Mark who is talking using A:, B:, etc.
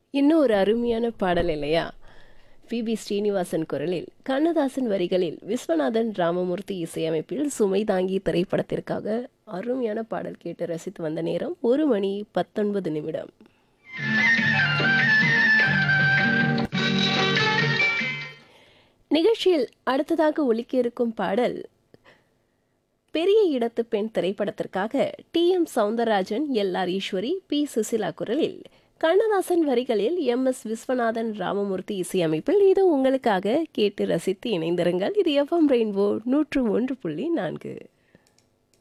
A: இன்னும் ஒரு அருமையான பாடல் இல்லையா பிபி ஸ்ரீனிவாசன் குரலில் கண்ணதாசன் வரிகளில் விஸ்வநாதன் ராமமூர்த்தி இசையமைப்பில் சுமை தாங்கி திரைப்படத்திற்காக அருமையான பாடல் கேட்டு ரசித்து வந்த நேரம் ஒரு மணி பத்தொன்பது நிமிடம் நிகழ்ச்சியில் அடுத்ததாக ஒலிக்க இருக்கும் பாடல் பெரிய இடத்து பெண் திரைப்படத்திற்காக T M Soundararajan L R Eswari P Susheela குரலில் கண்ணதாசன் வரிகளில் எம் எஸ் விஸ்வநாதன் ராமமூர்த்தி இசையமைப்பில் இது உங்களுக்காக கேட்டு ரசித்து இணைந்திருங்கள் இது எஃப்எம் ரெயின்போ நூற்று ஒன்று புள்ளி நான்கு